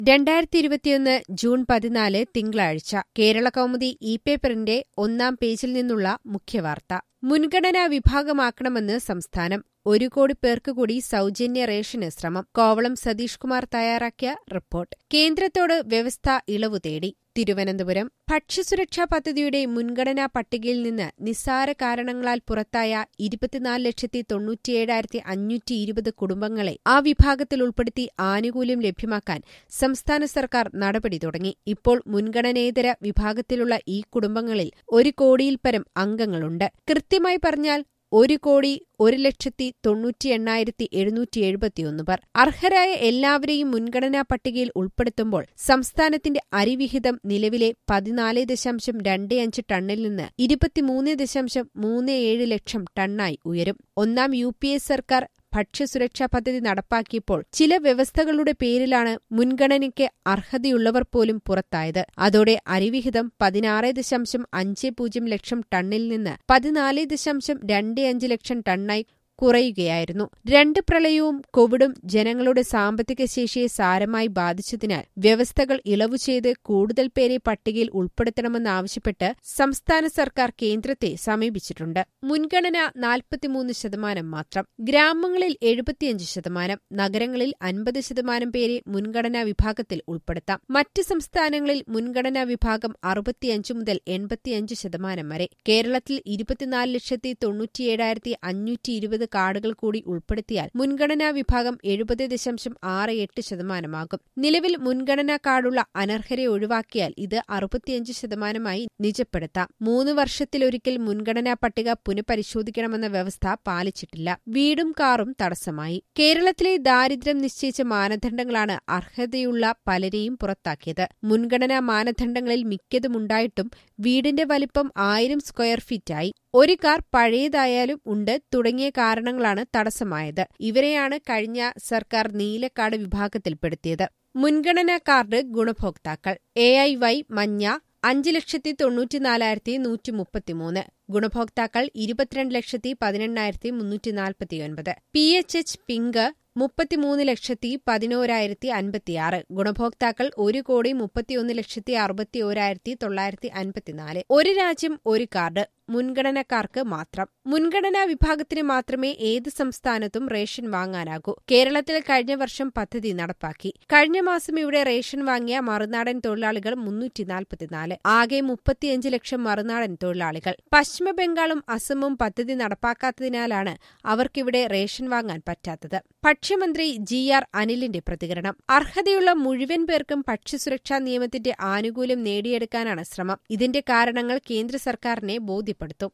രണ്ടായിരത്തി ഇരുപത്തിയൊന്ന് ജൂൺ പതിനാല് തിങ്കളാഴ്ച കേരള കൗമുദി ഇ പേപ്പറിന്റെ ഒന്നാം പേജിൽ നിന്നുള്ള മുഖ്യവാർത്ത മുൻഗണനാ വിഭാഗമാക്കണമെന്ന് സംസ്ഥാനം ഒരു കോടി പേർക്ക് കൂടി സൗജന്യ റേഷന് ശ്രമം കോവളം സതീഷ് കുമാർ തയ്യാറാക്കിയ റിപ്പോർട്ട് കേന്ദ്രത്തോട് വ്യവസ്ഥ ഇളവു തേടി തിരുവനന്തപുരം ഭക്ഷ്യസുരക്ഷാ പദ്ധതിയുടെ മുൻഗണനാ പട്ടികയിൽ നിന്ന് നിസ്സാര കാരണങ്ങളാൽ പുറത്തായ ഇരുപത്തിനാല് ലക്ഷത്തി തൊണ്ണൂറ്റിയേഴായിരത്തി അഞ്ഞൂറ്റി ഇരുപത് കുടുംബങ്ങളെ ആ വിഭാഗത്തിൽ ഉൾപ്പെടുത്തി ആനുകൂല്യം ലഭ്യമാക്കാൻ സംസ്ഥാന സർക്കാർ നടപടി തുടങ്ങി ഇപ്പോൾ മുൻഗണനേതര വിഭാഗത്തിലുള്ള ഈ കുടുംബങ്ങളിൽ ഒരു കോടിയിൽ പരം അംഗങ്ങളുണ്ട് കൃത്യമായി പറഞ്ഞാൽ ഒരു കോടി ഒരു ലക്ഷത്തി തൊണ്ണൂറ്റി എണ്ണായിരത്തി എഴുന്നൂറ്റി എഴുപത്തിയൊന്ന് പേർ അർഹരായ എല്ലാവരെയും മുൻഗണനാ പട്ടികയിൽ ഉൾപ്പെടുത്തുമ്പോൾ സംസ്ഥാനത്തിന്റെ അരിവിഹിതം നിലവിലെ പതിനാല് ദശാംശം രണ്ട് അഞ്ച് ടണ്ണിൽ നിന്ന് ഇരുപത്തിമൂന്ന് ദശാംശം മൂന്ന് ഏഴ് ലക്ഷം ടണ്ണായി ഉയരും ഒന്നാം യു പി എ സർക്കാർ ഭക്ഷ്യസുരക്ഷാ പദ്ധതി നടപ്പാക്കിയപ്പോൾ ചില വ്യവസ്ഥകളുടെ പേരിലാണ് മുൻഗണനയ്ക്ക് അർഹതയുള്ളവർ പോലും പുറത്തായത് അതോടെ അരിവിഹിതം പതിനാറ് ദശാംശം അഞ്ച് പൂജ്യം ലക്ഷം ടണ്ണിൽ നിന്ന് പതിനാല് ദശാംശം രണ്ട് അഞ്ച് ലക്ഷം ടണ്ണായി കുറയുകയായിരുന്നു രണ്ട് പ്രളയവും കോവിഡും ജനങ്ങളുടെ സാമ്പത്തിക ശേഷിയെ സാരമായി ബാധിച്ചതിനാൽ വ്യവസ്ഥകൾ ഇളവു ചെയ്ത് കൂടുതൽ പേരെ പട്ടികയിൽ ഉൾപ്പെടുത്തണമെന്നാവശ്യപ്പെട്ട് സംസ്ഥാന സർക്കാർ കേന്ദ്രത്തെ സമീപിച്ചിട്ടുണ്ട് മുൻഗണന നാൽപ്പത്തിമൂന്ന് ശതമാനം മാത്രം ഗ്രാമങ്ങളിൽ എഴുപത്തിയഞ്ച് ശതമാനം നഗരങ്ങളിൽ അൻപത് ശതമാനം പേരെ മുൻഗണനാ വിഭാഗത്തിൽ ഉൾപ്പെടുത്താം മറ്റ് സംസ്ഥാനങ്ങളിൽ മുൻഗണനാ വിഭാഗം അറുപത്തിയഞ്ച് മുതൽ എൺപത്തിയഞ്ച് ശതമാനം വരെ കേരളത്തിൽ ഇരുപത്തിനാല് ലക്ഷത്തി തൊണ്ണൂറ്റിയേഴായിരത്തി അഞ്ഞൂറ്റി ഇരുപത് കാർഡുകൾ കൂടി ഉൾപ്പെടുത്തിയാൽ മുൻഗണനാ വിഭാഗം എഴുപത് ദശാംശം ആറ് എട്ട് ശതമാനമാകും നിലവിൽ മുൻഗണനാ കാർഡുള്ള അനർഹരെ ഒഴിവാക്കിയാൽ ഇത് അറുപത്തിയഞ്ച് ശതമാനമായി നിജപ്പെടുത്താം മൂന്ന് വർഷത്തിലൊരിക്കൽ മുൻഗണനാ പട്ടിക പുനഃപരിശോധിക്കണമെന്ന വ്യവസ്ഥ പാലിച്ചിട്ടില്ല വീടും കാറും തടസ്സമായി കേരളത്തിലെ ദാരിദ്ര്യം നിശ്ചയിച്ച മാനദണ്ഡങ്ങളാണ് അർഹതയുള്ള പലരെയും പുറത്താക്കിയത് മുൻഗണനാ മാനദണ്ഡങ്ങളിൽ മിക്കതുമുണ്ടായിട്ടും വീടിന്റെ വലിപ്പം ആയിരം സ്ക്വയർ ഫീറ്റായി ഒരു കാർ പഴയതായാലും ഉണ്ട് തുടങ്ങിയ കാരണങ്ങളാണ് തടസ്സമായത് ഇവരെയാണ് കഴിഞ്ഞ സർക്കാർ നീലക്കാട് വിഭാഗത്തിൽപ്പെടുത്തിയത് മുൻഗണനാ കാർഡ് ഗുണഭോക്താക്കൾ എ ഐ വൈ മഞ്ഞ അഞ്ച് ലക്ഷത്തി തൊണ്ണൂറ്റിനാലായിരത്തി നൂറ്റി മുപ്പത്തിമൂന്ന് ഗുണഭോക്താക്കൾ ഇരുപത്തിരണ്ട് ലക്ഷത്തി പതിനെണ്ണായിരത്തി മുന്നൂറ്റി നാൽപ്പത്തിയൊൻപത് പി എച്ച് എച്ച് പിങ്ക് മുപ്പത്തിമൂന്ന് ലക്ഷത്തി പതിനോരായിരത്തി അൻപത്തിയാറ് ഗുണഭോക്താക്കൾ ഒരു കോടി മുപ്പത്തിയൊന്ന് ലക്ഷത്തി അറുപത്തി ഓരായിരത്തി തൊള്ളായിരത്തി അൻപത്തിനാല് ഒരു രാജ്യം ഒരു കാർഡ് മുൻഗണനക്കാർക്ക് മാത്രം മുൻഗണനാ വിഭാഗത്തിന് മാത്രമേ ഏത് സംസ്ഥാനത്തും റേഷൻ വാങ്ങാനാകൂ കേരളത്തിൽ കഴിഞ്ഞ വർഷം പദ്ധതി നടപ്പാക്കി കഴിഞ്ഞ മാസം ഇവിടെ റേഷൻ വാങ്ങിയ മറുനാടൻ തൊഴിലാളികൾ മുന്നൂറ്റി നാൽപ്പത്തിനാല് ആകെ മുപ്പത്തിയഞ്ച് ലക്ഷം മറുനാടൻ തൊഴിലാളികൾ പശ്ചിമബംഗാളും അസമും പദ്ധതി നടപ്പാക്കാത്തതിനാലാണ് അവർക്കിവിടെ റേഷൻ വാങ്ങാൻ പറ്റാത്തത് ഭക്ഷ്യമന്ത്രി ജി ആർ അനിലിന്റെ പ്രതികരണം അർഹതയുള്ള മുഴുവൻ പേർക്കും ഭക്ഷ്യസുരക്ഷാ നിയമത്തിന്റെ ആനുകൂല്യം നേടിയെടുക്കാനാണ് ശ്രമം ഇതിന്റെ കാരണങ്ങൾ കേന്ദ്ര സർക്കാരിനെ ബോധ്യപ്പെടുത്തും